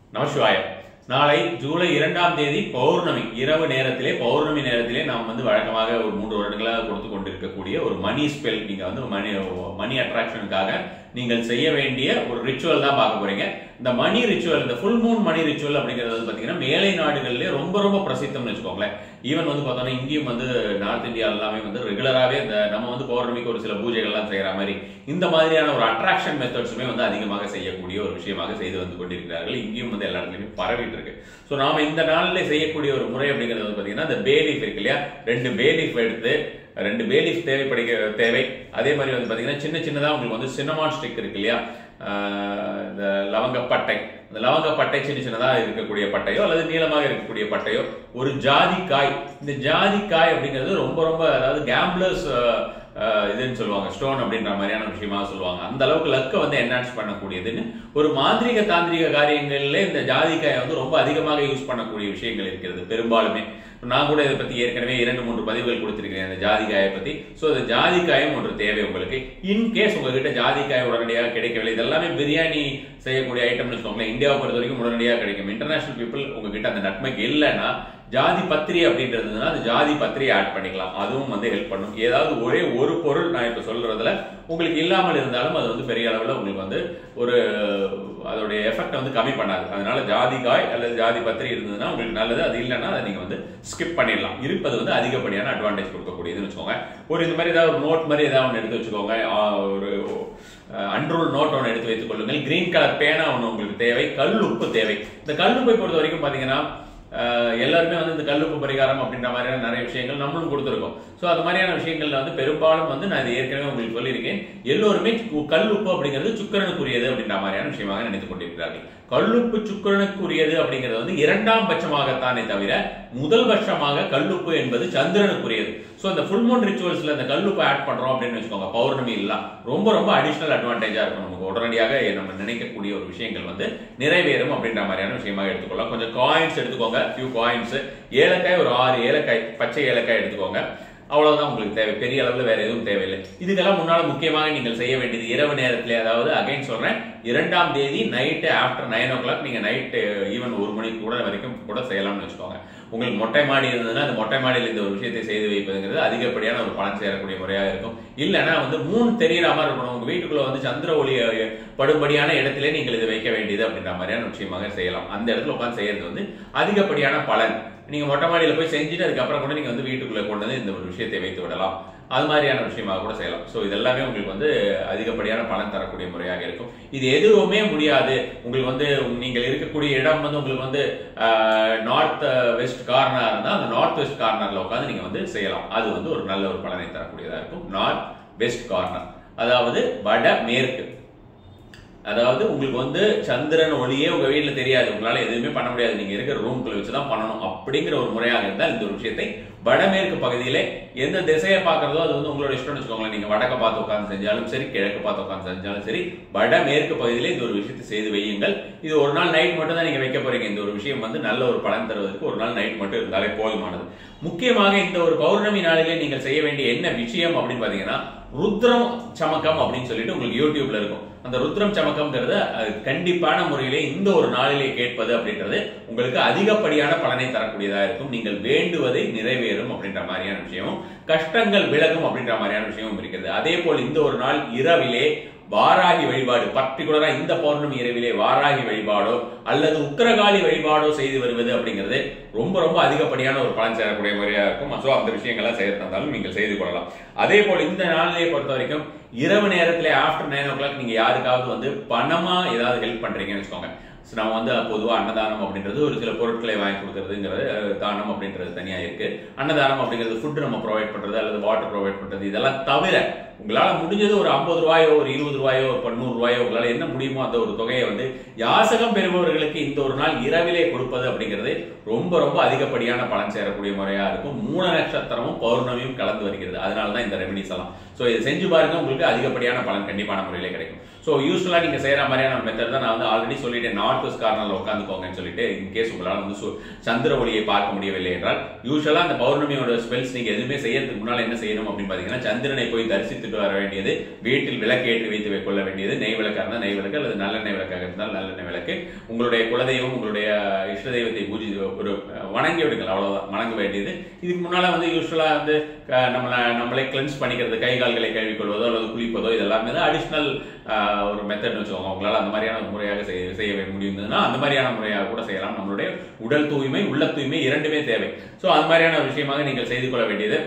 நமசிவாய நாளை ஜூலை இரண்டாம் தேதி பௌர்ணமி இரவு நேரத்திலே பௌர்ணமி நேரத்திலே நாம் வந்து வழக்கமாக ஒரு மூன்று வருடங்களாக கொடுத்து கொண்டிருக்கக்கூடிய ஒரு மணி ஸ்பெல் நீங்க வந்து மணி மணி அட்ராக்ஷனுக்காக நீங்கள் செய்ய வேண்டிய ஒரு ரிச்சுவல் தான் பார்க்க போறீங்க இந்த மணி ரிச்சுவல் இந்த ஃபுல் மூன் மணி ரிச்சுவல் அப்படிங்கிறது வந்து பாத்தீங்கன்னா மேலை நாடுகளிலே ரொம்ப ரொம்ப பிரசித்தம்னு வச்சுக்கோங்களேன் ஈவன் வந்து பார்த்தோம்னா இங்கேயும் வந்து நார்த் இந்தியா எல்லாமே வந்து ரெகுலராகவே இந்த நம்ம வந்து பௌர்ணமிக்கு ஒரு சில பூஜைகள்லாம் செய்யற மாதிரி இந்த மாதிரியான ஒரு அட்ராக்ஷன் மெத்தட்ஸுமே வந்து அதிகமாக செய்யக்கூடிய ஒரு விஷயமாக செய்து வந்து கொண்டிருக்கிறார்கள் இங்கேயும் வந்து எல்லா இடத்துலையுமே பரவிட்டு இருக்கு ஸோ நாம இந்த நாளில் செய்யக்கூடிய ஒரு முறை அப்படிங்கிறது வந்து பார்த்தீங்கன்னா இந்த பேலீஃப் இருக்கு இல்லையா ரெண்டு பேலீஃப் எடுத்து ரெண்டு பேலீஃப் தேவைப்படுகிற தேவை அதே மாதிரி வந்து பார்த்தீங்கன்னா சின்ன சின்னதாக உங்களுக்கு வந்து சின்னமான் ஸ்டிக் இருக்கு இல்லையா ஆஹ் இந்த லவங்கப்பட்டை இந்த லவங்கப்பட்டை சின்ன சின்னதாக இருக்கக்கூடிய பட்டையோ அல்லது நீளமாக இருக்கக்கூடிய பட்டையோ ஒரு ஜாதிக்காய் இந்த ஜாதிக்காய் அப்படிங்கிறது ரொம்ப ரொம்ப அதாவது கேம்ப்ளர்ஸ் இதுன்னு சொல்லுவாங்க ஸ்டோன் அப்படின்ற மாதிரியான விஷயமா சொல்லுவாங்க அந்த அளவுக்கு லக்கை வந்து என்ஹான்ஸ் பண்ணக்கூடியதுன்னு ஒரு மாந்திரிக தாந்திரிக காரியங்கள்ல இந்த ஜாதிக்காயை வந்து ரொம்ப அதிகமாக யூஸ் பண்ணக்கூடிய விஷயங்கள் இருக்கிறது பெரும்பாலுமே நான் கூட இதை பத்தி ஏற்கனவே இரண்டு மூன்று பதிவுகள் கொடுத்திருக்கிறேன் இந்த ஜாதிக்காயை பத்தி ஸோ இந்த ஜாதிக்காயம் ஒன்று தேவை உங்களுக்கு இன்கேஸ் உங்ககிட்ட ஜாதிக்காய் உடனடியாக கிடைக்கவில்லை இதெல்லாமே பிரியாணி செய்யக்கூடிய ஐட்டம்னு வச்சுக்கோங்களேன் இந்தியாவை பொறுத்த வரைக்கும் உடனடியாக கிடைக்கும் இன்டர்நேஷனல் பீப்புள் உங்ககிட்ட அந்த நட்மைக்கு இல்லைன்னா ஜாதி பத்திரி அப்படின்றதுனா அந்த ஜாதி பத்திரியை ஆட் பண்ணிக்கலாம் அதுவும் வந்து ஹெல்ப் பண்ணும் ஏதாவது ஒரே ஒரு பொருள் நான் இப்போ சொல்றதுல உங்களுக்கு இல்லாமல் இருந்தாலும் அது வந்து பெரிய அளவில் உங்களுக்கு வந்து ஒரு அதோடைய எஃபெக்ட் வந்து கம்மி பண்ணாது அதனால ஜாதிகாய் அல்லது ஜாதி பத்திரி இருந்ததுன்னா உங்களுக்கு நல்லது அது இல்லைன்னா அதை நீங்க வந்து ஸ்கிப் பண்ணிடலாம் இருப்பது வந்து அதிகப்படியான அட்வான்டேஜ் கொடுக்கக்கூடியதுன்னு வச்சுக்கோங்க ஒரு இந்த மாதிரி ஏதாவது ஒரு நோட் மாதிரி ஏதாவது ஒன்று எடுத்து வச்சுக்கோங்க ஆ, ஒரு அன்ரூல் நோட் ஒன்று எடுத்து வைத்துக் கொள்ளுங்கள் கிரீன் கலர் பேனா ஒன்று உங்களுக்கு தேவை கல் உப்பு தேவை இந்த கல் உப்பை பொறுத்த வரைக்கும் பார்த்தீங்கன்னா ஆஹ் எல்லாருமே வந்து இந்த கல்லுப்பு பரிகாரம் அப்படின்ற மாதிரியான நிறைய விஷயங்கள் நம்மளும் கொடுத்துருக்கோம் ஸோ அது மாதிரியான விஷயங்கள்ல வந்து பெரும்பாலும் வந்து நான் இது ஏற்கனவே உங்களுக்கு சொல்லியிருக்கேன் எல்லோருமே கு- கல்லுப்பு அப்படிங்கிறது சுக்கரனுக்குரியது அப்படின்ற மாதிரியான விஷயமாக நினைத்துக் கொண்டிருக்கிறார்கள் கல்லுப்பு சுக்கரனுக்குரியது அப்படிங்கிறது வந்து இரண்டாம் பட்சமாகத்தானே தவிர முதல் பட்சமாக கல்லுப்பு என்பது சந்திரனுக்குரியது ஸோ இந்த ஃபுல் மூன் ரிச்சுவல்ஸ்ல இந்த கல்லுப்பு ஆட் பண்றோம் அப்படின்னு வச்சுக்கோங்க பௌர்ணமி எல்லாம் ரொம்ப ரொம்ப அடிஷனல் அட்வான்டேஜா இருக்கும் நமக்கு உடனடியாக நம்ம நினைக்கக்கூடிய ஒரு விஷயங்கள் வந்து நிறைவேறும் அப்படின்ற மாதிரியான விஷயமாக எடுத்துக்கொள்ளலாம் கொஞ்சம் காயின்ஸ் எடுத்துக்கோங்க ஃபியூ காயின்ஸ் ஏலக்காய் ஒரு ஆறு ஏலக்காய் பச்சை ஏலக்காய் எடுத்துக்கோங்க அவ்வளவுதான் உங்களுக்கு தேவை பெரிய அளவுல வேற எதுவும் தேவையில்லை இதுக்கெல்லாம் முன்னால முக்கியமாக நீங்கள் செய்ய வேண்டியது இரவு நேரத்திலே அதாவது அகைன் சொல்றேன் இரண்டாம் தேதி night after nine o'clock நீங்க நைட்டு ஈவன் ஒரு மணிக்கு கூட வரைக்கும் கூட செய்யலாம்னு வச்சுக்கோங்க உங்களுக்கு மொட்டை மாடி இருந்ததுன்னா அந்த மொட்டை மாடியில் இந்த ஒரு விஷயத்தை செய்து வைப்பதுங்கிறது அதிகப்படியான ஒரு பலன் சேரக்கூடிய முறையாக இருக்கும் இல்லைன்னா வந்து மூணு தெரியற மாதிரி இருக்கணும் உங்க வீட்டுக்குள்ள வந்து சந்திர ஒளி அஹ், படும்படியான இடத்திலே நீங்கள் இதை வைக்க வேண்டியது அப்படின்ற மாதிரியான விஷயமாக செய்யலாம் அந்த இடத்துல உட்காந்து செய்யறது வந்து அதிகப்படியான பலன் நீங்க மொட்டை மாடியில போய் செஞ்சுட்டு அதுக்கப்புறம் கூட நீங்க வந்து வீட்டுக்குள்ள கொண்டு வந்து இந்த ஒரு விஷயத்தை வைத்து விடலாம் அது மாதிரியான விஷயமாக கூட செய்யலாம் ஸோ இதெல்லாமே உங்களுக்கு வந்து அதிகப்படியான பலன் தரக்கூடிய முறையாக இருக்கும் இது எதுவுமே முடியாது உங்களுக்கு வந்து நீங்கள் இருக்கக்கூடிய இடம் வந்து உங்களுக்கு வந்து நார்த் வெஸ்ட் கார்னர் இருந்தால் அந்த நார்த் வெஸ்ட் கார்னர்ல உட்காந்து நீங்க வந்து செய்யலாம் அது வந்து ஒரு நல்ல ஒரு பலனை தரக்கூடியதா இருக்கும் நார்த் வெஸ்ட் கார்னர் அதாவது வட மேற்கு அதாவது உங்களுக்கு வந்து சந்திரன் ஒளியே உங்க வீட்டுல தெரியாது உங்களால எதுவுமே பண்ண முடியாது நீங்க இருக்கிற ரூம்குள்ள வச்சு தான் பண்ணணும் அப்படிங்கிற ஒரு முறையாக இருந்தால் இந்த ஒரு விஷயத்தை வடமேற்கு பகுதியிலே எந்த திசையை பார்க்கறதோ அது வந்து உங்களோட இஷ்டம்னு வச்சுக்கோங்களேன் நீங்க வடக்க பார்த்து உட்கார்ந்து செஞ்சாலும் சரி கிழக்கு பார்த்து உட்கார்ந்து செஞ்சாலும் சரி வடமேற்கு பகுதியிலே இந்த ஒரு விஷயத்தை செய்து வையுங்கள் இது ஒரு நாள் நைட் மட்டும் தான் நீங்க வைக்க போறீங்க இந்த ஒரு விஷயம் வந்து நல்ல ஒரு பலன் தருவதற்கு ஒரு நாள் நைட் மட்டும் இருந்தாலே போதுமானது முக்கியமாக இந்த ஒரு பௌர்ணமி நாளிலே நீங்கள் செய்ய வேண்டிய என்ன விஷயம் அப்படின்னு பாத்தீங்கன்னா ருத்ரம் சமக்கம் அப்படின்னு சொல்லிட்டு உங்களுக்கு யூடியூப்ல இருக்கும் அந்த ருத்ரம் சமக்கம்ங்கிறது அது கண்டிப்பான முறையிலே இந்த ஒரு நாளிலே கேட்பது அப்படின்றது உங்களுக்கு அதிகப்படியான பலனை தரக்கூடியதா இருக்கும் நீங்கள் வேண்டுவதை நிறைவேறும் அப்படின்ற மாதிரியான விஷயமும் கஷ்டங்கள் விலகும் அப்படின்ற மாதிரியான விஷயமும் இருக்கிறது அதே போல் இந்த ஒரு நாள் இரவிலே வாராகி வழிபாடு பர்டிகுலரா இந்த பௌர்ணமி இரவிலே வாராகி வழிபாடோ அல்லது உக்கிரகாளி வழிபாடோ செய்து வருவது அப்படிங்கிறது ரொம்ப ரொம்ப அதிகப்படியான ஒரு பலன் சேரக்கூடிய முறையா இருக்கும் ஸோ அந்த விஷயங்கள்லாம் செய்யறதாலும் நீங்கள் செய்து கொள்ளலாம் அதே போல் இந்த நாளிலே பொறுத்த வரைக்கும் இரவு நேரத்திலே ஆஃப்டர் நைன் ஓ கிளாக் நீங்க யாருக்காவது வந்து பணமா ஏதாவது ஹெல்ப் பண்றீங்கன்னு வச்சுக்கோங்க So, நம்ம வந்து பொதுவாக அன்னதானம் அப்படின்றது ஒரு சில பொருட்களை வாங்கி கொடுக்கறதுங்கிறது அஹ், தானம் அப்படின்றது தனியாக இருக்கு அன்னதானம் அப்படிங்கிறது ஃபுட் நம்ம ப்ரொவைட் பண்றது அல்லது வாட்டர் ப்ரொவைட் பண்றது இதெல்லாம் தவிர உங்களால முடிஞ்சது ஒரு ஐம்பது ரூபாயோ ஒரு இருபது ரூபாயோ ஒரு பன்னூறு ரூபாயோ உங்களால என்ன முடியுமோ அந்த ஒரு தொகையை வந்து யாசகம் பெறுபவர்களுக்கு இந்த ஒரு நாள் இரவிலே கொடுப்பது அப்படிங்கிறது ரொம்ப ரொம்ப அதிகப்படியான பலன் சேரக்கூடிய முறையா இருக்கும் மூல நட்சத்திரமும் பௌர்ணமியும் கலந்து வருகிறது அதனால தான் இந்த ரெமெடிஸ் எல்லாம் ஸோ இதை செஞ்சு பாருங்க உங்களுக்கு அதிகப்படியான பலன் கண்டிப்பான முறையிலே கிடைக்கும் ஸோ ஸோ யூஸ்வலாக நீங்கள் செய்கிற மாதிரியான மெத்தட் தான் நான் வந்து ஆல்ரெடி சொல்லிட்டேன் நார்த் வெஸ்ட் கார்னரில் உட்காந்துக்கோங்கன்னு சொல்லிட்டு இன் கேஸ் உங்களால் வந்து சு- சந்திர ஒளியை பார்க்க முடியவில்லை என்றால் யூஸ்வலாக அந்த பௌர்ணமியோட ஸ்பெல்ஸ் நீங்கள் எதுவுமே செய்யறதுக்கு முன்னால் என்ன செய்யணும் அப்படின்னு பார்த்தீங்கன்னா சந்திரனை போய் தரிசித்துட்டு வர வேண்டியது வீட்டில் விளக்கேற்றி வைத்து வை- கொள்ள வேண்டியது நெய் விளக்காக இருந்தால் நெய் விளக்கு அல்லது நல்லெண்ணெய் விளக்காக இருந்தால் நல்லெண்ணெய் விளக்கு உங்களுடைய குலதெய்வம் உங்களுடைய இஷ்ட தெய்வத்தை பூஜி ஒரு அஹ், வணங்கி விடுங்கள் அவ்வளவுதான் வணங்க வேண்டியது இதுக்கு முன்னால வந்து யூஸ்வலா வந்து அஹ், நம்மள நம்மளே கிளென்ஸ் பண்ணிக்கிறது கை கால்களை கழுவிக்கொள்வதோ அல்லது குளிப்பதோ இதெல்லாமே தான் அடிஷ்னல் ஒரு மெத்தட் வச்சுக்கோங்க உங்களால அந்த மாதிரியான ஒரு முறையாக செய்ய செய்ய முடியுதுன்னா அந்த மாதிரியான முறையாக கூட செய்யலாம் நம்மளுடைய உடல் தூய்மை உள்ள தூய்மை இரண்டுமே தேவை ஸோ அந்த மாதிரியான ஒரு விஷயமாக நீங்கள் செய்து கொள்ள வேண்டியது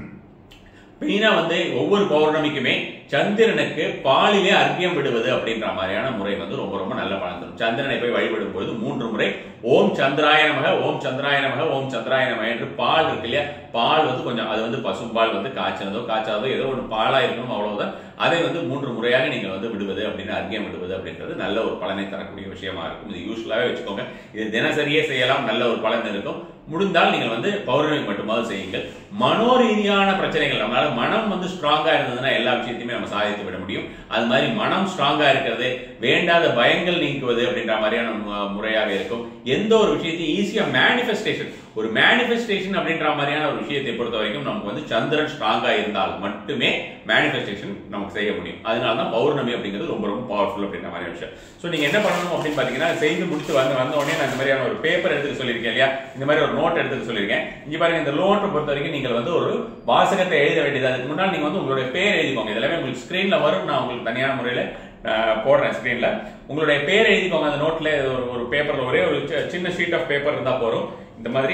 மெயினா வந்து ஒவ்வொரு பௌர்ணமிக்குமே சந்திரனுக்கு பாலிலே அர்க்கியம் விடுவது அப்படின்ற மாதிரியான முறை வந்து ரொம்ப ரொம்ப நல்ல பலன் தரும் சந்திரனை போய் வழிபடும் பொழுது மூன்று முறை ஓம் சந்திராய நமக ஓம் சந்திராய நமக ஓம் சந்திராய நமக என்று பால் இருக்கு இல்லையா பால் வந்து கொஞ்சம் அது வந்து பசும்பால் வந்து காய்ச்சினதோ காய்ச்சாதோ ஏதோ ஒன்று பாலா இருக்கணும் அவ்வளவுதான் அதை வந்து மூன்று முறையாக நீங்கள் வந்து விடுவது அப்படின்னு அர்க்கியம் விடுவது அப்படின்றது நல்ல ஒரு பலனை தரக்கூடிய விஷயமா இருக்கும் இது யூஸ்வலாகவே வச்சுக்கோங்க இது தினசரியே செய்யலாம் நல்ல ஒரு பலன் இருக்கும் முடிந்தால் நீங்கள் வந்து பௌர்ணமி மட்டுமாவது செய்யுங்கள் மனோரீதியான பிரச்சனைகள் நம்மளால மனம் வந்து ஸ்ட்ராங்கா இருந்ததுன்னா எல்லா விஷயத்தையுமே நம்ம சாதித்து விட முடியும் அது மாதிரி மனம் ஸ்ட்ராங்கா இருக்கிறது வேண்டாத பயங்கள் நீக்குவது அப்படின்ற மாதிரியான மு- முறையாக இருக்கும் எந்த ஒரு விஷயத்தையும் ஈஸியா மேனிஃபெஸ்டேஷன் ஒரு மேனிஃபெஸ்டேஷன் அப்படின்ற மாதிரியான ஒரு விஷயத்தை பொறுத்த வரைக்கும் நமக்கு வந்து சந்திரன் ஸ்ட்ராங்கா இருந்தால் மட்டுமே மேனிஃபெஸ்டேஷன் நமக்கு செய்ய முடியும் அதனால தான் பௌர்ணமி அப்படிங்கிறது ரொம்ப ரொம்ப பவர்ஃபுல் அப்படின்ற மாதிரி விஷயம் ஸோ நீங்க என்ன பண்ணணும் அப்படின்னு பாத்தீங்கன்னா செய்து முடிச்சு வந்து வந்த உடனே நான் இந்த மாதிரியான ஒரு பேப்பர் எடுத்துக்க சொல்லியிருக்கேன் இல்லையா இந்த மாதிரி ஒரு நோட் எடுத்துக்க சொல்லியிருக்கேன் இங்க பாருங்க இந்த நோட்டை பொறுத்த வரைக்கும் நீங்கள் வந்து ஒரு வாசகத்தை எழுத வேண்டியது அதுக்கு முன்னாடி நீங்க வந்து உங்களுடைய பேர் எழுதிக்கோங்க இதெல்லாமே உங்களுக்கு ஸ்கிரீன்ல வரும் நான் உங்களுக்கு தனியான முறையில அஹ், போடுறேன் ஸ்கிரீன்ல உங்களுடைய பேர் எழுதிக்கோங்க அந்த நோட்ல ஒரு ஒரு பேப்பர்ல ஒரே ஒரு சி- சின்ன ஷீட் ஆஃப் பேப்பர் இருந்தா போறோம் இந்த மாதிரி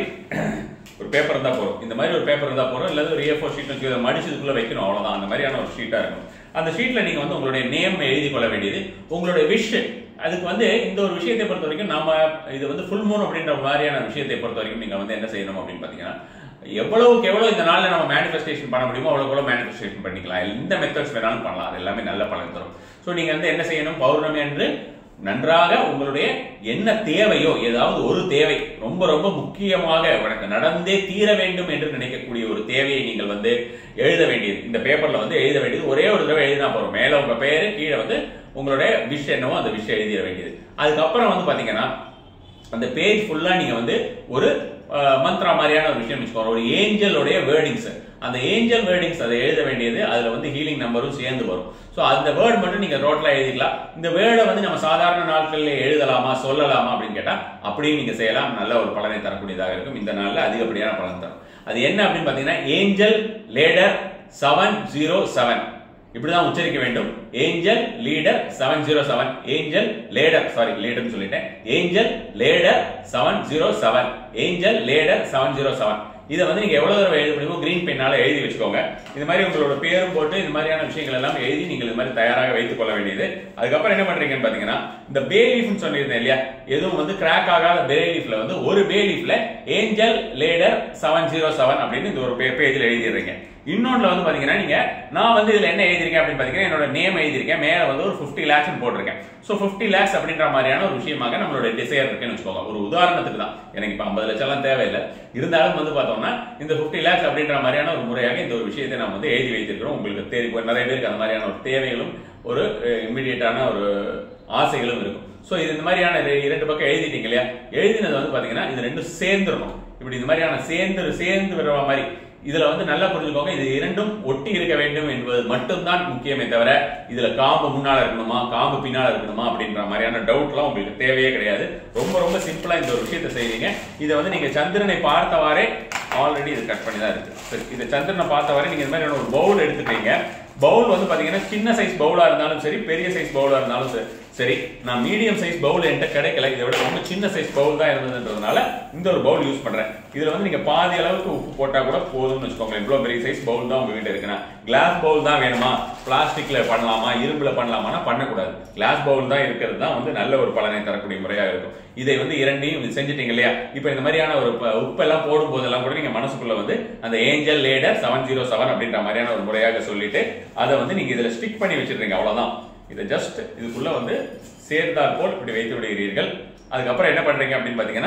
ஒரு பேப்பர் இருந்தா போறோம் இந்த மாதிரி ஒரு பேப்பர் இருந்தா போறோம் இல்ல ஒரு ஏ ஃபோர் ஷீட் வச்சு இதை மடிச்சு இதுக்குள்ள வைக்கணும் அவ்வளவுதான் அந்த மாதிரியான ஒரு ஷீட்டா இருக்கும் அந்த ஷீட்ல நீங்க வந்து உங்களுடைய நேம் எழுதி கொள்ள வேண்டியது உங்களுடைய விஷ் அதுக்கு வந்து இந்த ஒரு விஷயத்தை பொறுத்த வரைக்கும் நாம இது வந்து ஃபுல் மூன் அப்படின்ற மாதிரியான விஷயத்தை பொறுத்த வரைக்கும் நீங்க வந்து என்ன செய்யணும் அப்படின்னு பாத்தீங்கன்னா எவ்வளவுக்கு எவ்வளவு இந்த நாள்ல நம்ம மேனிஃபெஸ்டேஷன் பண்ண முடியுமோ அவ்வளவு எவ்வளவு மேனிஃபெஸ்டேஷன் பண்ணிக்கலாம் எந்த மெத்தட்ஸ் வேணாலும் பண்ணலாம் அது எல்லாமே நல்ல பலன் தரும் ஸோ நீங்க வந்து என்ன செய்யணும் பௌர்ணமி அன்று நன்றாக உங்களுடைய என்ன தேவையோ ஏதாவது ஒரு தேவை ரொம்ப ரொம்ப முக்கியமாக உனக்கு நடந்தே தீர வேண்டும் என்று நினைக்கக்கூடிய ஒரு தேவையை நீங்கள் வந்து எழுத வேண்டியது இந்த பேப்பர்ல வந்து எழுத வேண்டியது ஒரே ஒரு தடவை எழுதினா போறோம் மேல உங்க பேரு கீழே வந்து உங்களுடைய விஷ் என்னவோ அந்த விஷ் எழுதிட வேண்டியது அதுக்கப்புறம் வந்து பாத்தீங்கன்னா அந்த பேஜ் ஃபுல்லா நீங்க வந்து ஒரு அஹ், மந்த்ரா மாதிரியான ஒரு விஷயம் வச்சுக்கோங்க ஒரு ஏஞ்சலோடைய வேர்டிங்ஸ் அந்த ஏஞ்சல் வேர்டிங்ஸ் அதை எழுத வேண்டியது அதுல வந்து ஹீலிங் நம்பரும் சேர்ந்து வரும் ஸோ அந்த வேர்ட் மட்டும் நீங்க ரோட்ல எழுதிக்கலாம் இந்த வேர்டை வந்து நம்ம சாதாரண நாட்கள்ல எழுதலாமா சொல்லலாமா அப்படின்னு கேட்டா அப்படியும் நீங்க செய்யலாம் நல்ல ஒரு பலனை தரக்கூடியதாக இருக்கும் இந்த நாள்ல அதிகப்படியான பலன் தரும் அது என்ன அப்படின்னு பாத்தீங்கன்னா angel ladder seven zero seven இப்படிதான் உச்சரிக்க வேண்டும் angel leader seven zero seven angel ladder sorry லீடர்னு சொல்லிட்டேன் angel ladder seven zero seven angel ladder seven zero seven இதை வந்து நீங்க எவ்வளவு தடவை எழுத முடியுமோ கிரீன் பெண்ணால எழுதி வச்சுக்கோங்க இந்த மாதிரி உங்களோட பேரும் போட்டு இந்த மாதிரியான விஷயங்கள் எல்லாம் எழுதி நீங்கள் இந்த மாதிரி தயாராக வைத்துக் கொள்ள வேண்டியது அதுக்கப்புறம் என்ன பண்றீங்கன்னு பாத்தீங்கன்னா இந்த பே லீஃப்னு சொல்லியிருந்தேன் இல்லையா எதுவும் வந்து கிராக் ஆகாத பே லீஃப்ல வந்து ஒரு பே லீஃப்ல angel ladder seven zero seven அப்படின்னு இந்த ஒரு பேஜ்ல எழுதிடுறீங்க இன்னொன்றுல வந்து பாத்தீங்கன்னா நீங்க நான் வந்து இதுல என்ன எழுதிருக்கேன் அப்படின்னு பாத்தீங்கன்னா என்னோட நேம் எழுதிருக்கேன் மேல வந்து ஒரு 50 லேக்ஸ் போட்டிருக்கேன் சோ 50 லேக்ஸ் அப்படின்ற மாதிரியான ஒரு விஷயமாக நம்மளோட டிசைர் இருக்குன்னு வச்சுக்கோங்க ஒரு உதாரணத்துக்கு தான் எனக்கு இப்ப 50 லட்சம் எல்லாம் தேவையில்லை இருந்தாலும் வந்து பார்த்தோம்னா இந்த 50 லேக்ஸ் அப்படின்ற மாதிரியான ஒரு முறையாக இந்த ஒரு விஷயத்தை நம்ம வந்து எழுதி வைத்திருக்கிறோம் உங்களுக்கு தேவை நிறைய பேருக்கு அந்த மாதிரியான ஒரு தேவைகளும் ஒரு இமிடியேட்டான ஒரு ஆசைகளும் இருக்கும் சோ இது இந்த மாதிரியான இரு- இரண்டு பக்கம் எழுதிட்டீங்க இல்லையா எழுதினது வந்து பாத்தீங்கன்னா இது ரெண்டும் சேர்ந்துடணும் இப்படி இந்த மாதிரியான சேர்ந்து சேர்ந்து வர்ற மாதிரி இதுல வந்து நல்லா புரிஞ்சுக்கோங்க இது இரண்டும் ஒட்டி இருக்க வேண்டும் என்பது மட்டும்தான் முக்கியமே தவிர இதுல காம்பு முன்னால இருக்கணுமா காம்பு பின்னால இருக்கணுமா அப்படின்ற மாதிரியான டவுட்லாம் உங்களுக்கு தேவையே கிடையாது ரொம்ப ரொம்ப சிம்பிளா இந்த ஒரு விஷயத்தை செய்வீங்க இதை வந்து நீங்க சந்திரனை பார்த்தவாறே ஆல்ரெடி இது கட் பண்ணி தான் இருக்கு சரி இந்த சந்திரனை பார்த்தவாறே நீங்க இந்த மாதிரி ஒரு பவுல் எடுத்துட்டீங்க பவுல் வந்து பாத்தீங்கன்னா சின்ன சைஸ் பவுலா இருந்தாலும் சரி பெரிய சைஸ் பவுலா இருந்தாலும் சரி சரி நான் மீடியம் சைஸ் பவுல் என்கிட்ட கிடைக்கல இதை விட ரொம்ப சின்ன சைஸ் பவுல் தான் இருந்ததுன்றதுனால இந்த ஒரு பவுல் யூஸ் பண்றேன் இதுல வந்து நீங்க பாதி அளவுக்கு உப்பு போட்டா கூட போதும்னு வச்சுக்கோங்க இவ்வளவு பெரிய சைஸ் பவுல் தான் உங்க வீட்டுல இருக்குன்னா கிளாஸ் பவுல் தான் வேணுமா பிளாஸ்டிக்ல பண்ணலாமா இரும்புல பண்ணலாமான்னா பண்ணக்கூடாது கிளாஸ் பவுல் தான் இருக்கிறது தான் வந்து நல்ல ஒரு பலனை தரக்கூடிய முறையாக இருக்கும் இதை வந்து இரண்டையும் இது செஞ்சுட்டீங்க இல்லையா இப்போ இந்த மாதிரியான ஒரு ப- உப்பெல்லாம் போடும் போதெல்லாம் கூட நீங்க மனசுக்குள்ள வந்து அந்த angel ladder seven zero seven அப்படின்ற மாதிரியான ஒரு முறையாக சொல்லிட்டு அதை வந்து நீங்க இதுல ஸ்டிக் பண்ணி வச்சிருக்கீங்க அவ்வளவுதான் இதை ஜஸ்ட் இதுக்குள்ள வந்து சேர்ந்தால் போல் இப்படி வைத்து விடுகிறீர்கள் அதுக்கப்புறம் என்ன பண்றீங்க அப்படின்னு பாத்தீங்கன்னா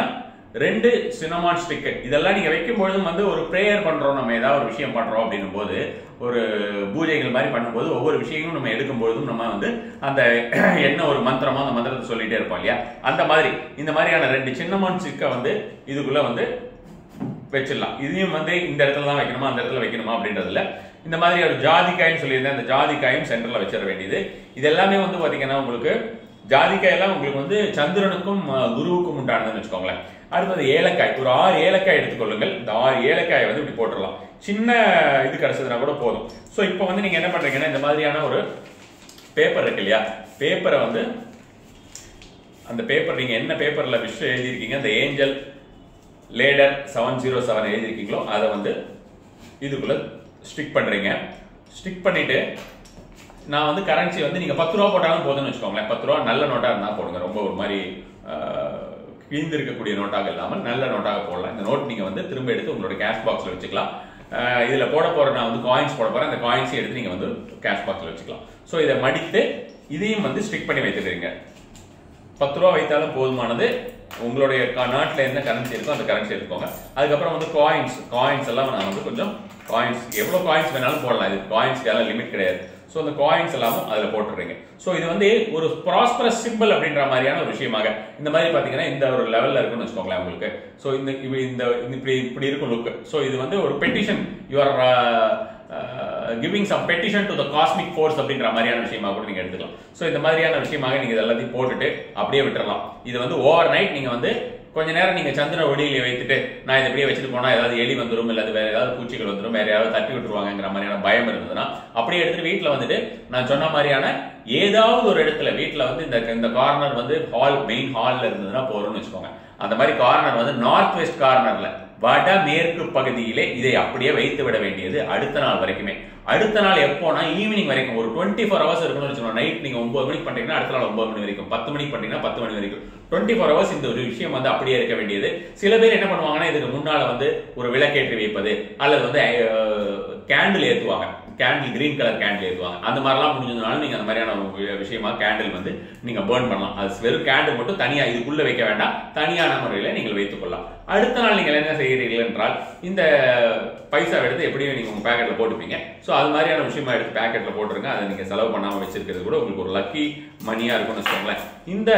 ரெண்டு சினமான் ஸ்டிக் இதெல்லாம் நீங்க வைக்கும் பொழுதும் வந்து ஒரு ப்ரேயர் பண்றோம் நம்ம ஏதாவது ஒரு விஷயம் பண்றோம் அப்படின்னும் போது ஒரு பூஜைகள் மாதிரி பண்ணும்போது ஒவ்வொரு விஷயங்களும் நம்ம எடுக்கும் பொழுதும் நம்ம வந்து அந்த என்ன ஒரு மந்திரமோ அந்த மந்திரத்தை சொல்லிட்டே இருப்போம் இல்லையா அந்த மாதிரி இந்த மாதிரியான ரெண்டு சின்னமான் ஸ்டிக்கை வந்து இதுக்குள்ள வந்து வச்சிடலாம் இதையும் வந்து இந்த இடத்துல தான் வைக்கணுமா அந்த இடத்துல வைக்கணுமா அப்படின்றதுல இந்த மாதிரி ஒரு ஜாதிக்காய்னு சொல்லியிருந்தேன் அந்த ஜாதிக்காயும் சென்டர்ல வச்சிட வேண்டியது இது எல்லாமே வந்து பாத்தீங்கன்னா உங்களுக்கு ஜாதிக்காய் எல்லாம் உங்களுக்கு வந்து சந்திரனுக்கும் அஹ், குருவுக்கும் உண்டானதுன்னு வச்சுக்கோங்களேன் அடுத்தது ஏலக்காய் ஒரு ஆறு ஏலக்காய் எடுத்துக்கொள்ளுங்கள் இந்த ஆறு ஏலக்காயை வந்து இப்படி போட்டுடலாம் சின்ன இது கிடைச்சதுனா கூட போதும் ஸோ இப்போ வந்து நீங்க என்ன பண்றீங்கன்னா இந்த மாதிரியான ஒரு பேப்பர் இருக்கு இல்லையா பேப்பரை வந்து அந்த பேப்பர் நீங்க என்ன பேப்பர்ல விஷயம் எழுதியிருக்கீங்க அந்த angel ladder seven zero seven எழுதியிருக்கீங்களோ அதை வந்து இதுக்குள்ள ஸ்டிக் பண்றீங்க ஸ்டிக் பண்ணிட்டு நான் வந்து கரன்சி வந்து நீங்க பத்து ரூபா போட்டாலும் போதும்னு வச்சுக்கோங்களேன் பத்து ரூபா நல்ல நோட்டா இருந்தா போடுங்க ரொம்ப ஒரு மாதிரி ஆஹ், கிழிந்திருக்கக்கூடிய நோட்டாக இல்லாமல் நல்ல நோட்டாக போடலாம் இந்த நோட் நீங்க வந்து திரும்ப எடுத்து உங்களோட கேஷ் பாக்ஸ்ல வச்சுக்கலாம் ஆஹ், இதுல போட போற நான் வந்து காயின்ஸ் போட போறேன் அந்த காயின்ஸை எடுத்து நீங்க வந்து கேஷ் பாக்ஸ்ல வச்சுக்கலாம் ஸோ இதை மடித்து இதையும் வந்து ஸ்டிக் பண்ணி வைத்துக்கிறீங்க பத்து ரூபா வைத்தாலும் போதுமானது உங்களுடைய க- நாட்டுல என்ன கரன்சி இருக்கோ அந்த கரன்சி எடுத்துக்கோங்க அதுக்கப்புறம் வந்து காயின்ஸ் காயின்ஸ் எல்லாம் நான் வந்து கொஞ்சம் காயின்ஸ் எவ்வளவு காயின்ஸ் வேணாலும் போடலாம் இது காயின்ஸ்க்கு எல்லாம் லிமிட் கிடையாது ஸோ அந்த காயின்ஸ் எல்லாமும் அதில் போட்டுடுறீங்க ஸோ இது வந்து ஒரு ப்ராஸ்பரஸ் சிம்பிள் அப்படின்ற மாதிரியான ஒரு விஷயமாக இந்த மாதிரி பார்த்தீங்கன்னா இந்த ஒரு லெவலில் இருக்குன்னு வச்சுக்கோங்களேன் உங்களுக்கு ஸோ இந்த இப்படி இந்த இந்த இப்படி இப்படி இருக்கும் லுக் ஸோ இது வந்து ஒரு petition your giving some petition to the cosmic force அப்படின்ற மாதிரியான விஷயமா கூட நீங்க எடுத்துக்கலாம் ஸோ இந்த மாதிரியான விஷயமாக நீங்க இது எல்லாத்தையும் போட்டுட்டு அப்படியே விட்டுறலாம் இது வந்து ஓவர் நைட் நீங்க வந்து கொஞ்ச நேரம் நீங்க சந்திர ஒளியில வைத்துட்டு நான் இதை இப்படியே வச்சுட்டு போனா ஏதாவது எலி வந்துரும் இல்ல வேற ஏதாவது பூச்சிகள் வந்துரும் வேற யாராவது தட்டி விட்டுருவாங்கங்கிற மாதிரியான பயம் இருந்ததுன்னா அப்படியே எடுத்துட்டு வீட்ல வந்துட்டு நான் சொன்ன மாதிரியான ஏதாவது ஒரு இடத்துல வீட்ல வந்து இந்த இந்த கார்னர் வந்து ஹால் மெயின் ஹால்ல இருந்ததுன்னா போறோம்னு வச்சுக்கோங்க அந்த மாதிரி கார்னர் வந்து நார்த் வெஸ்ட் கார்னர்ல வட மேற்கு பகுதியிலே இதை அப்படியே வைத்து விட வேண்டியது அடுத்த நாள் வரைக்குமே அடுத்த நாள் எப்போனா ஈவினிங் வரைக்கும் ஒரு டுவெண்ட்டி ஃபோர் ஹவர்ஸ் இருக்கணும்னு வச்சுக்கோங்க நைட் நீங்க ஒன்பது மணிக்கு பண்றீங்கன்னா அடுத்த நாள் ஒன்பது மணி வரைக்கும் பத்து மணிக்கு பண்றீங்கன்னா பத்து மணி வரைக்கும் டுவெண்ட்டி ஃபோர் ஹவர்ஸ் இந்த ஒரு விஷயம் வந்து அப்படியே இருக்க வேண்டியது சில பேர் என்ன பண்ணுவாங்கன்னா இதுக்கு முன்னால வந்து ஒரு விளக்கேற்றி வைப்பது அல்லது வந்து கேண்டில் ஏத்துவாங்க கேண்டில் கிரீன் கலர் கேண்டில் ஏற்றுவாங்க அந்த மாதிரிலாம் முடிஞ்சதுனால நீங்க அந்த மாதிரியான ஒரு வி- விஷயமா கேண்டில் வந்து நீங்க பேர்ன் பண்ணலாம் அது வெறும் கேண்டில் மட்டும் தனியா இதுக்குள்ள வைக்க வேண்டாம் தனியான முறையில நீங்கள் வைத்துக் கொள்ளலாம் அடுத்த நாள் நீங்கள் என்ன செய்கிறீர்கள் என்றால் இந்த பைசா எடுத்து எப்படியும் நீங்க உங்க பேக்கெட்ல போட்டுப்பீங்க ஸோ அது மாதிரியான விஷயமா எடுத்து பேக்கெட்ல போட்டுருங்க அதை நீங்க செலவு பண்ணாம வச்சிருக்கிறது கூட உங்களுக்கு ஒரு லக்கி மணியா இருக்கும்னு வச்சுக்கோங்களேன் இந்த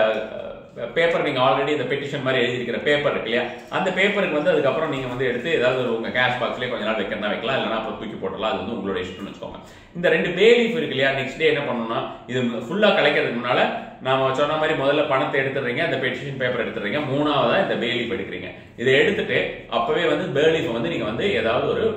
பேப்பர் நீங்க ஆல்ரெடி இந்த பெட்டிஷன் மாதிரி எழுதியிருக்கிற பேப்பர் இருக்கு இல்லையா அந்த பேப்பருக்கு வந்து அதுக்கப்புறம் நீங்க வந்து எடுத்து ஏதாவது ஒரு உங்க கேஷ் பாக்ஸ்லயே கொஞ்ச நாள் வைக்கிறதா வைக்கலாம் இல்லைன்னா அப்புறம் தூக்கி போட்டுடலாம் அது வந்து உங்களோட இஷ்டம்னு வச்சுக்கோங்க இந்த ரெண்டு பே லீஃப் இருக்கு இல்லையா நெக்ஸ்ட் டே என்ன பண்ணணும்னா இது ஃபுல்லா கலைக்கிறதுக்கு முன்னால நாம சொன்ன மாதிரி முதல்ல பணத்தை எடுத்துடுறீங்க அந்த பெட்டிஷன் பேப்பர் எடுத்துடுறீங்க மூணாவதா இந்த பே லீஃப் எடுக்கிறீங்க இதை எடுத்துட்டு அப்பவே வந்து பே லீஃப் வந்து நீங்க வந்து ஏதாவது ஒரு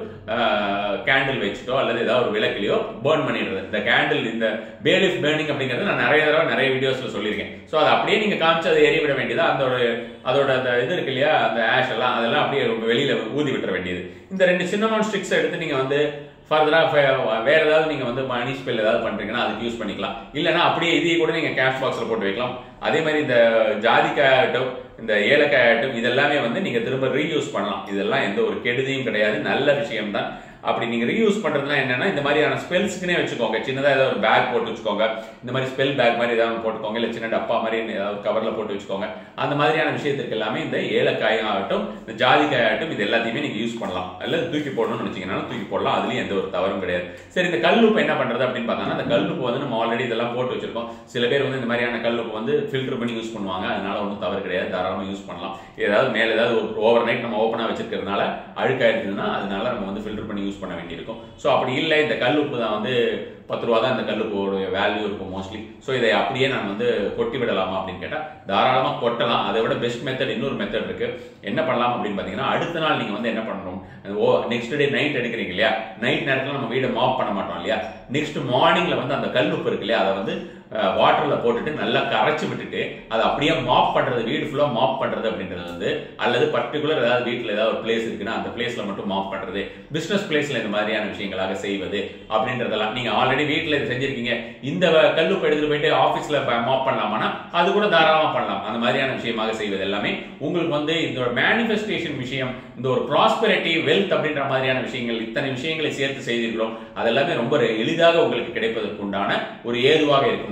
கேண்டில் வச்சுட்டோ அல்லது ஏதாவது ஒரு விளக்கிலையோ பேர்ன் பண்ணிடுறது இந்த கேண்டில் இந்த பேலிஃப் பேர்னிங் அப்படிங்கிறது நான் நிறைய தடவை நிறைய வீடியோஸ்ல சொல்லியிருக்கேன் ஸோ அதை அப்படியே நீங்க காமிச்சு அதை எரிய விட வேண்டியது அதோட அதோட அந்த இது இருக்கு இல்லையா அந்த ஆஷ் எல்லாம் அதெல்லாம் அப்படியே வெளியில ஊதி விட்டுற வேண்டியது இந்த ரெண்டு சின்னமான் ஸ்டிக்ஸ் எடுத்து நீங்க வந்து ஃபர்தரா வேற ஏதாவது நீங்க வந்து மணி ஸ்பெல் ஏதாவது பண்றீங்கன்னா அதுக்கு யூஸ் பண்ணிக்கலாம் இல்லைன்னா அப்படியே இதையே கூட நீங்க கேஷ் பாக்ஸ்ல போட்டு வைக்கலாம் அதே மாதிரி இந்த ஜாதிக்காய் ஆகட்டும் இந்த ஏலக்காய் ஆகட்டும் இதெல்லாமே வந்து நீங்க திரும்ப ரீயூஸ் பண்ணலாம் இதெல்லாம் எந்த ஒரு கெடுதியும் கிடையாது நல்ல விஷயம் தான் அப்படி நீங்க ரீயூஸ் பண்றதுனா என்னன்னா இந்த மாதிரியான ஸ்பெல்ஸ்க்குனே வச்சுக்கோங்க சின்னதா ஏதாவது ஒரு பேக் போட்டு வச்சுக்கோங்க இந்த மாதிரி ஸ்பெல் பேக் மாதிரி ஏதாவது போட்டுக்கோங்க இல்ல சின்ன டப்பா மாதிரி ஏதாவது கவர்ல போட்டு வச்சுக்கோங்க அந்த மாதிரியான விஷயத்துக்கு எல்லாமே இந்த ஏலக்காய் ஆகட்டும் இந்த ஜாதிக்காய் ஆகட்டும் இது எல்லாத்தையுமே நீங்க யூஸ் பண்ணலாம் அல்லது தூக்கி போடணும்னு நினைச்சீங்கன்னா தூக்கி போடலாம் அதுலயும் எந்த ஒரு தவறும் கிடையாது சரி இந்த கல்லுப்பு என்ன பண்றது அப்படின்னு பார்த்தோம்னா இந்த கல்லுப்பு வந்து நம்ம ஆல்ரெடி இதெல்லாம் போட்டு வச்சிருக்கோம் சில பேர் வந்து இந்த மாதிரியான கல்லுப்பு வந்து ஃபில்டர் பண்ணி யூஸ் பண்ணுவாங்க அதனால ஒன்றும் தவறு கிடையாது தாராளமா யூஸ் பண்ணலாம் ஏதாவது மேல ஏதாவது ஒரு ஓவர் நைட் நம்ம ஓப்பனா வச்சிருக்கிறதுனால அழுக்காயிருக்குதுன்னா அதனால நம்ம வந்து ஃபில்டர் பண்ணி யூஸ் பண்ண வேண்டியிருக்கும் ஸோ அப்படி இல்லை இந்த கல் உப்பு தான் வந்து பத்து ரூபா தான் இந்த கல் உப்போட வேல்யூ இருக்கும் மோஸ்ட்லி ஸோ இதை அப்படியே நான் வந்து கொட்டி விடலாமா அப்படின்னு கேட்டால் தாராளமாக கொட்டலாம் அதை விட பெஸ்ட் மெத்தட் இன்னொரு மெத்தட் இருக்கு என்ன பண்ணலாம் அப்படின்னு பார்த்தீங்கன்னா அடுத்த நாள் நீங்கள் வந்து என்ன பண்ணணும் ஓ நெக்ஸ்ட் டே நைட் எடுக்கிறீங்க இல்லையா நைட் நேரத்தில் நம்ம வீடை மாப் பண்ண மாட்டோம் இல்லையா நெக்ஸ்ட் மார்னிங்ல வந்து அந்த கல் உப்பு இருக்கு இல்லையா அதை வந்து வாட்டர்ல போட்டுட்டு நல்லா கரைச்சி விட்டுட்டு அதை அப்படியே மாப் பண்றது வீடு ஃபுல்லா மாப் பண்றது அப்படின்றது வந்து அல்லது பர்டிகுலர் ஏதாவது வீட்டில் ஏதாவது ஒரு பிளேஸ் இருக்குன்னா அந்த பிளேஸ்ல மட்டும் மாப் பண்றது பிசினஸ் பிளேஸ்ல இந்த மாதிரியான விஷயங்களாக செய்வது அப்படின்றதெல்லாம் நீங்க ஆல்ரெடி வீட்டில் இது செஞ்சிருக்கீங்க இந்த கல்லுப்பு எடுத்துட்டு போயிட்டு ஆஃபீஸ்ல மாப் பண்ணலாமானா அது கூட தாராளமா பண்ணலாம் அந்த மாதிரியான விஷயமாக செய்வது எல்லாமே உங்களுக்கு வந்து இந்த மேனிஃபெஸ்டேஷன் விஷயம் இந்த ஒரு ப்ராஸ்பெரிட்டி வெல்த் அப்படின்ற மாதிரியான விஷயங்கள் இத்தனை விஷயங்களை சேர்த்து செய்திருக்கிறோம் அதெல்லாமே ரொம்ப எளிதாக உங்களுக்கு கிடைப்பதற்கு உண்டான ஒரு ஏதுவாக இருக்கும்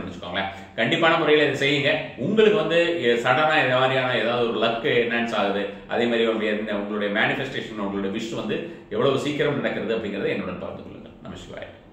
இருக்குன்னு வச்சுக்கோங்களேன் கண்டிப்பான முறையில் இதை செய்யுங்க உங்களுக்கு வந்து சடனாக இந்த மாதிரியான ஏதாவது ஒரு லக்கு என்ஹான்ஸ் ஆகுது அதே மாதிரி உங்க- என்ன உங்களுடைய மேனிஃபெஸ்டேஷன் உங்களுடைய விஷ் வந்து எவ்வளவு சீக்கிரம் நடக்கிறது அப்படிங்கறத என்னுடன் பார்த்து கொள்ளுங்கள் நமசிவாய்